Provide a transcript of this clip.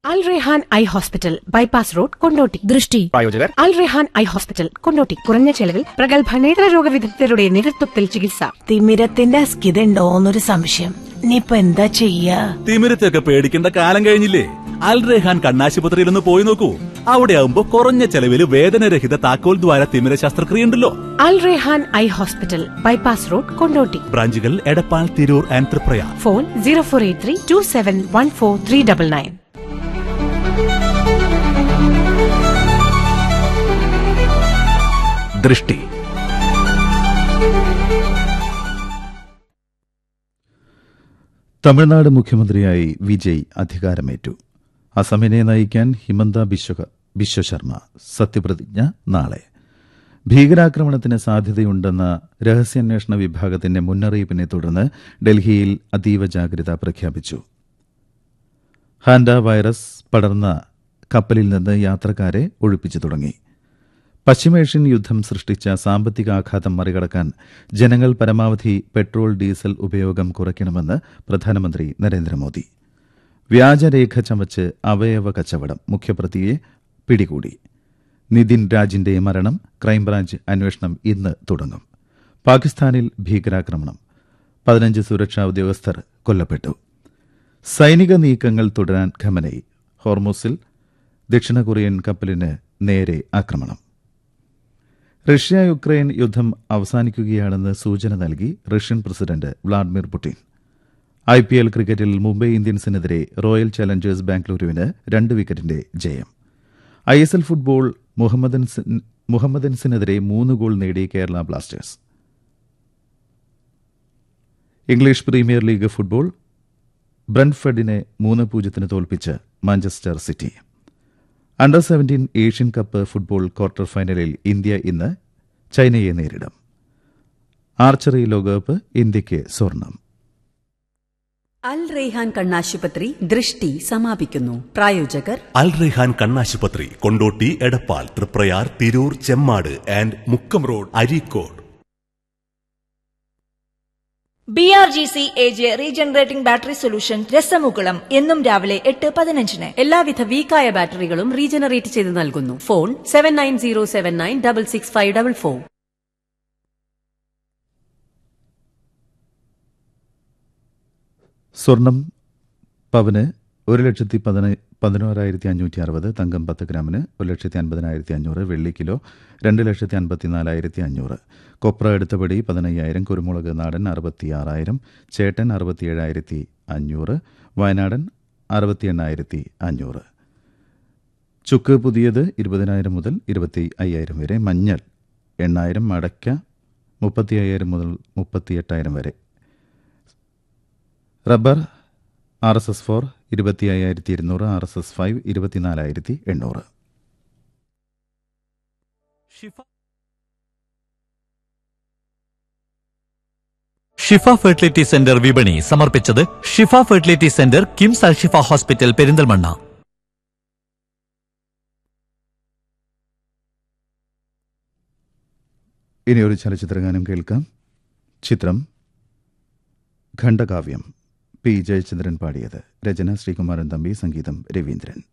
അൽ Rehan eye hospital bypass road Kondotty ദൃഷ്ടി പ്രായോജകർ Al Rehan eye hospital Kondotty കുറഞ്ഞ ചെലവിൽ പ്രഗത്ഭ നേത്രരോഗ വിദഗ്ധരുടെ നേതൃത്വത്തിൽ ചികിത്സ തിമിരത്തിന്റെ അസ്കിതണ്ടോന്നൊരു സംശയം ഇനിയിപ്പൊ എന്താ ചെയ്യാ തിമിരത്തൊക്കെ പേടിക്കേണ്ട കാലം കഴിഞ്ഞില്ലേ അൽ റെഹാൻ കണ്ണാശുപത്രിയിൽ ഒന്ന് പോയി നോക്കൂ അവിടെ ആവുമ്പോ കുറഞ്ഞ ചെലവിൽ വേദനരഹിത താക്കോൽ ദ്വാര തിമിര ശസ്ത്രക്രിയ ഉണ്ടല്ലോ Al Rehan eye hospital bypass road Kondotty ബ്രാഞ്ചുകൾ Edappal Tirur and Triprayar phone zero four eight three two seven one four three double nine ദൃഷ്ടി തമിഴ്നാട് മുഖ്യമന്ത്രിയായി വിജയ് അധികാരമേറ്റു അസമിനെ നയിക്കാൻ ഹിമന്ത ബിശ്വ ബിശ്വശർമ്മ സത്യപ്രതിജ്ഞ നാളെ ഭീകരാക്രമണത്തിന് സാധ്യതയുണ്ടെന്ന രഹസ്യാന്വേഷണ വിഭാഗത്തിന്റെ മുന്നറിയിപ്പിനെ തുടർന്ന് ഡൽഹിയിൽ അതീവ ജാഗ്രത പ്രഖ്യാപിച്ചു ഹാൻഡ വൈറസ് പടർന്ന കപ്പലിൽ നിന്ന് യാത്രക്കാരെ ഒഴിപ്പിച്ചു തുടങ്ങി പശ്ചിമേഷ്യൻ യുദ്ധം സൃഷ്ടിച്ച സാമ്പത്തിക ആഘാതം മറികടക്കാൻ ജനങ്ങൾ പരമാവധി പെട്രോൾ ഡീസൽ ഉപയോഗം കുറയ്ക്കണമെന്ന് പ്രധാനമന്ത്രി നരേന്ദ്രമോദി വ്യാജരേഖ ചമച്ച് അവയവ കച്ചവടം മുഖ്യപ്രതിയെ പിടികൂടി നിതിൻ രാജിന്റെ മരണം ക്രൈംബ്രാഞ്ച് അന്വേഷണം ഇന്ന് തുടങ്ങും പാകിസ്ഥാനിൽ ഭീകരാക്രമണം പതിനഞ്ച് സുരക്ഷാ ഉദ്യോഗസ്ഥർ കൊല്ലപ്പെട്ടു സൈനിക നീക്കങ്ങൾ തുടരാൻ ഖമനൈ ഹോർമോസിൽ ദക്ഷിണ കൊറിയൻ കപ്പലിന് നേരെ ആക്രമണം റഷ്യ യുക്രൈൻ യുദ്ധം അവസാനിക്കുകയാണെന്ന് സൂചന നൽകി Russian president Vladimir Putin I P L ക്രിക്കറ്റിൽ മുംബൈ ഇന്ത്യൻസിനെതിരെ റോയൽ ചലഞ്ചേഴ്സ് ബാംഗ്ലൂരുവിന് രണ്ട് വിക്കറ്റിന്റെ ജയം ഐ എസ് എൽ ഫുട്ബോൾ മുഹമ്മദൻസിൻ- മുഹമ്മദൻസിനെതിരെ മൂന്ന് ഗോൾ നേടി Kerala Blasters English Premier League football ബ്രൻഫഡിനെ മൂന്ന് പൂജ്യത്തിന് തോൽപ്പിച്ച് Manchester City under seventeen Asian cup football quarter ഫൈനലിൽ ഇന്ത്യ ഇന്ന് ചൈനയെ നേരിടും ആർച്ചറി ലോകകപ്പ് ഇന്ത്യയ്ക്ക് സ്വർണം അൽ റെയ്ഹാൻ കണ്ണാശുപത്രി ദൃഷ്ടി സമാപിക്കുന്നു പ്രായോജകർ അൽ റെഹാൻ കണ്ണാശുപത്രി Kondotty Edappal Triprayar Tirur Chemmad and Mukkam road Areekode B R G C A J regenerating battery solution രസമുകുളം എന്നും രാവിലെ എട്ട് പതിനഞ്ചിന് എല്ലാവിധ വീക്കായ ബാറ്ററികളും റീജനറേറ്റ് ചെയ്ത് നൽകുന്നു phone seven nine zero seven nine double six five double four സ്വർണം പവന് ഒരു ലക്ഷത്തി പതിന- പതിനോരായിരത്തി അഞ്ഞൂറ്റി അറുപത് തങ്കം പത്ത് ഗ്രാമിന് ഒരു ലക്ഷത്തി അൻപതിനായിരത്തി അഞ്ഞൂറ് വെള്ളി കിലോ രണ്ട് ലക്ഷത്തി അൻപത്തിനാലായിരത്തി അഞ്ഞൂറ് കൊപ്ര എടുത്തപടി പതിനയ്യായിരം കുരുമുളക് നാടൻ അറുപത്തിയാറായിരം ചേട്ടൻ അറുപത്തിയേഴായിരത്തി അഞ്ഞൂറ് വയനാടൻ അറുപത്തി എണ്ണായിരത്തി അഞ്ഞൂറ് ചുക്ക് പുതിയത് ഇരുപതിനായിരം മുതൽ ഇരുപത്തി അയ്യായിരം വരെ മഞ്ഞൾ എണ്ണായിരം മടക്ക മുപ്പത്തി അയ്യായിരം മുതൽ മുപ്പത്തി എട്ടായിരം വരെ rubber R S S four ഇരുപത്തി അയ്യായിരത്തി ഇരുന്നൂറ് ആർ എസ് എസ് ഫൈവ് ഇരുപത്തിനാലായിരത്തി എണ്ണൂറ് ഷിഫ ഫെർട്ടിലിറ്റി സെന്റർ വിപണി സമർപ്പിച്ചത് Shifa fertility centre KIMS Al Shifa hospital Perinthalmanna ഇനി ഒരു ചലച്ചിത്രഗാനം കേൾക്കാം ചിത്രം ഖണ്ഡകാവ്യം പി ജയചന്ദ്രൻ പാടിയത് രചന ശ്രീകുമാരൻ തമ്പി സംഗീതം രവീന്ദ്രൻ